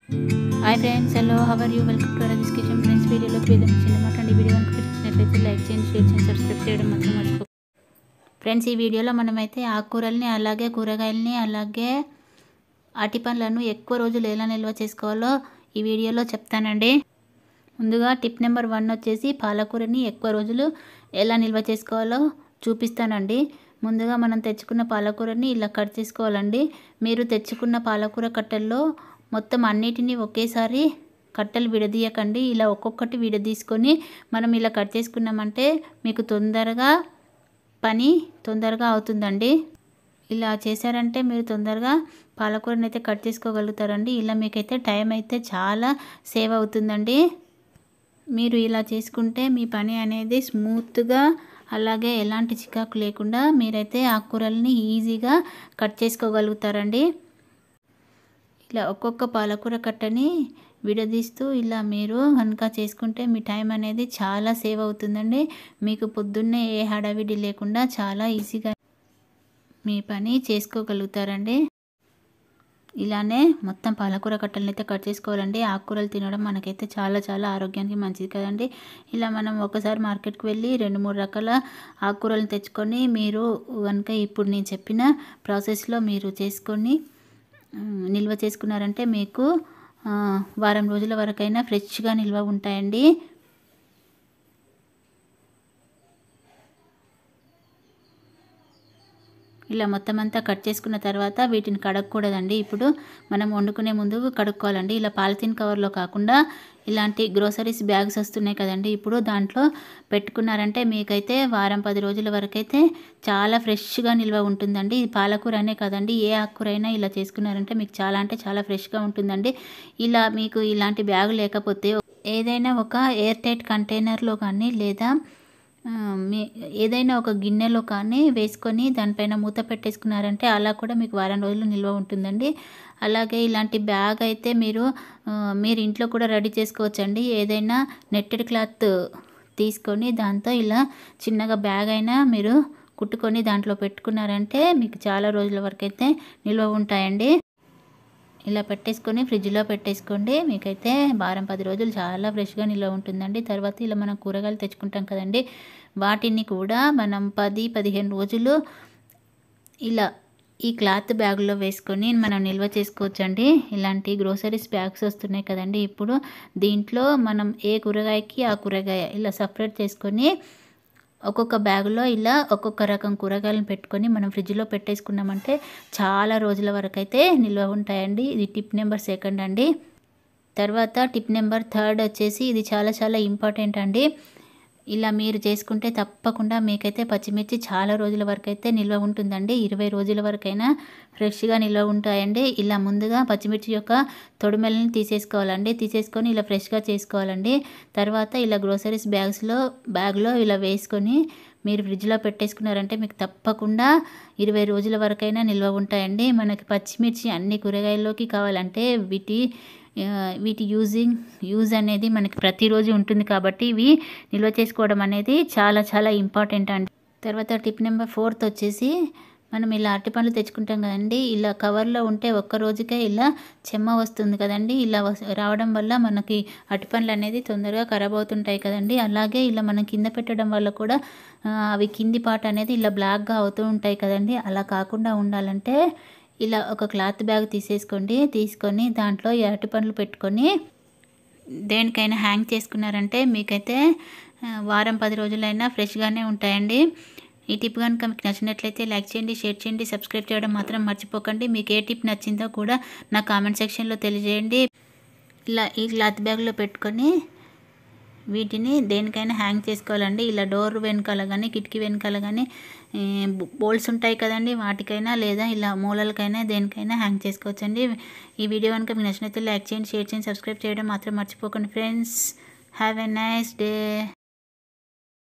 hi friends hello how are you welcome to Raji's kitchen friends వీడియోలోకి వెళ్ళి చిన్నమాట అండి వీడియో కనుక నచ్చినట్లయితే లైక్ చేయండి షేర్ చేయండి సబ్స్క్రైబ్ చేయడం మాత్రం మర్చిపో ఫ్రెండ్స్ ఈ వీడియోలో మనమైతే ఆకుకూరల్ని అలాగే కూరగాయలని అలాగే అరటి పండ్లను ఎక్కువ రోజులు ఎలా నిల్వ చేసుకోవాలో ఈ వీడియోలో చెప్తానండి ముందుగా టిప్ నెంబర్ వన్ వచ్చేసి పాలకూరని ఎక్కువ రోజులు ఎలా నిల్వ చేసుకోవాలో చూపిస్తానండి ముందుగా మనం తెచ్చుకున్న పాలకూరని ఇలా కట్ చేసుకోవాలండి మీరు తెచ్చుకున్న పాలకూర కట్టల్లో మొత్తం అన్నిటినీ ఒకేసారి కట్టలు విడదీయకండి ఇలా ఒక్కొక్కటి విడదీసుకొని మనం ఇలా కట్ చేసుకున్నామంటే మీకు తొందరగా పని తొందరగా అవుతుందండి ఇలా చేశారంటే మీరు తొందరగా పాలకూరని అయితే కట్ చేసుకోగలుగుతారండి ఇలా మీకైతే టైం అయితే చాలా సేవ్ అవుతుందండి మీరు ఇలా చేసుకుంటే మీ పని అనేది స్మూత్గా అలాగే ఎలాంటి చికాకు లేకుండా మీరైతే ఆకుకూరల్ని ఈజీగా కట్ చేసుకోగలుగుతారండి ఇలా ఒక్కొక్క పాలకూర కట్టని విడదీస్తూ ఇలా మీరు కనుక చేసుకుంటే మీ టైం అనేది చాలా సేవ్ అవుతుందండి మీకు పొద్దున్నే ఏ హడావిడి లేకుండా చాలా ఈజీగా మీ పని చేసుకోగలుగుతారండి ఇలానే మొత్తం పాలకూర కట్టలను అయితే కట్ చేసుకోవాలండి ఆకుకూరలు తినడం మనకైతే చాలా చాలా ఆరోగ్యానికి మంచిది కదండి ఇలా మనం ఒకసారి మార్కెట్కి వెళ్ళి రెండు మూడు రకాల ఆకుకూరలను తెచ్చుకొని మీరు కనుక ఇప్పుడు నేను చెప్పిన ప్రాసెస్లో మీరు చేసుకొని నిల్వ చేసుకున్నారంటే మీకు వారం రోజుల వరకైనా ఫ్రెష్గా నిల్వ ఉంటాయండి ఇలా మొత్తం అంతా కట్ చేసుకున్న తర్వాత వీటిని కడగకూడదండి ఇప్పుడు మనం వండుకునే ముందు కడుక్కోవాలండి ఇలా పాలిథిన్ కవర్లో కాకుండా ఇలాంటి గ్రోసరీస్ బ్యాగ్స్ వస్తున్నాయి కదండి ఇప్పుడు దాంట్లో పెట్టుకున్నారంటే మీకైతే వారం పది రోజుల వరకైతే చాలా ఫ్రెష్గా నిల్వ ఉంటుందండి ఇది పాలకూర అనే కదండి ఏ ఆకుకూర అయినా ఇలా చేసుకున్నారంటే మీకు చాలా అంటే చాలా ఫ్రెష్గా ఉంటుందండి ఇలా మీకు ఇలాంటి బ్యాగ్ లేకపోతే ఏదైనా ఒక ఎయిర్ టైట్ కంటైనర్లో కానీ లేదా మీ ఏదైనా ఒక గిన్నెలో కానీ వేసుకొని దానిపైన మూత పెట్టేసుకున్నారంటే అలా కూడా మీకు వారం రోజులు నిల్వ ఉంటుందండి అలాగే ఇలాంటి బ్యాగ్ అయితే మీరు మీరు ఇంట్లో కూడా రెడీ చేసుకోవచ్చండి ఏదైనా నెట్టెడ్ క్లాత్ తీసుకొని దాంతో ఇలా చిన్నగా బ్యాగ్ అయినా మీరు కుట్టుకొని దాంట్లో పెట్టుకున్నారంటే మీకు చాలా రోజుల వరకు అయితే నిల్వ ఉంటాయండి ఇలా పెట్టేసుకొని ఫ్రిడ్జ్లో పెట్టేసుకోండి మీకైతే వారం పది రోజులు చాలా ఫ్రెష్గా నిల్వ ఉంటుందండి తర్వాత ఇలా మనం కూరగాయలు తెచ్చుకుంటాం కదండి వాటిని కూడా మనం పది పదిహేను రోజులు ఇలా ఈ క్లాత్ బ్యాగ్లో వేసుకొని మనం నిల్వ చేసుకోవచ్చండి ఇలాంటి గ్రోసరీస్ బ్యాగ్స్ వస్తున్నాయి కదండి ఇప్పుడు దీంట్లో మనం ఏ కూరగాయకి ఆ కూరగాయ ఇలా సపరేట్ చేసుకొని ఒక్కొక్క బ్యాగులో ఇలా ఒక్కొక్క రకం కూరగాయలను పెట్టుకొని మనం ఫ్రిడ్జ్లో పెట్టేసుకున్నామంటే చాలా రోజుల వరకు అయితే నిల్వ ఉంటాయండి ఇది టిప్ నెంబర్ సెకండ్ అండి తర్వాత టిప్ నెంబర్ థర్డ్ వచ్చేసి ఇది చాలా చాలా ఇంపార్టెంట్ అండి ఇలా మీరు చేసుకుంటే తప్పకుండా మీకైతే పచ్చిమిర్చి చాలా రోజుల వరకు అయితే నిల్వ ఉంటుందండి ఇరవై రోజుల వరకైనా ఫ్రెష్గా నిల్వ ఉంటాయండి ఇలా ముందుగా పచ్చిమిర్చి యొక్క తొడిమెలని తీసేసుకోవాలండి తీసేసుకొని ఇలా ఫ్రెష్గా చేసుకోవాలండి తర్వాత ఇలా గ్రోసరీస్ బ్యాగ్స్లో బ్యాగ్లో ఇలా వేసుకొని మీరు ఫ్రిడ్జ్లో పెట్టేసుకున్నారంటే మీకు తప్పకుండా ఇరవై రోజుల వరకైనా నిల్వ ఉంటాయండి మనకి పచ్చిమిర్చి అన్ని కూరగాయల్లోకి కావాలంటే వీటి వీటి యూజింగ్ యూజ్ అనేది మనకి ప్రతిరోజు ఉంటుంది కాబట్టి ఇవి నిల్వ చేసుకోవడం అనేది చాలా చాలా ఇంపార్టెంట్ అండి తర్వాత టిప్ నెంబర్ ఫోర్త్ వచ్చేసి మనం ఇలా అరటి పండ్లు తెచ్చుకుంటాం కదండి ఇలా కవర్లో ఉంటే ఒక్క రోజుకే ఇలా చెమ్మ వస్తుంది కదండి ఇలా రావడం వల్ల మనకి అరటి పండ్లు అనేది తొందరగా ఖరాబ్ అవుతుంటాయి కదండి అలాగే ఇలా మనం కింద పెట్టడం వల్ల కూడా అవి కింది పాట అనేది ఇలా బ్లాక్గా అవుతూ ఉంటాయి కదండి అలా కాకుండా ఉండాలంటే ఇలా ఒక క్లాత్ బ్యాగ్ తీసేసుకోండి తీసుకొని దాంట్లో అరటి పండ్లు పెట్టుకొని దేనికైనా హ్యాంగ్ చేసుకున్నారంటే మీకైతే వారం పది రోజులైనా ఫ్రెష్గానే ఉంటాయండి ఈ టిప్ కనుక మీకు నచ్చినట్లయితే లైక్ చేయండి షేర్ చేయండి సబ్స్క్రైబ్ చేయడం మాత్రం మర్చిపోకండి మీకు ఏ టిప్ నచ్చిందో కూడా నా కామెంట్ సెక్షన్లో తెలియజేయండి ఇలా ఈ క్లాత్ బ్యాగ్లో పెట్టుకొని వీటిని దేనికైనా హ్యాంగ్ చేసుకోవాలండి ఇలా డోర్ వెనకాల కానీ కిటికీ వెనకాల కానీ బోల్స్ ఉంటాయి కదండి వాటికైనా లేదా ఇలా మూలలకైనా దేనికైనా హ్యాంగ్ చేసుకోవచ్చండి ఈ వీడియో కనుక మీకు నచ్చినట్లయితే లైక్ చేయండి షేర్ చేయండి సబ్స్క్రైబ్ చేయడం మాత్రం మర్చిపోకండి friends have a nice day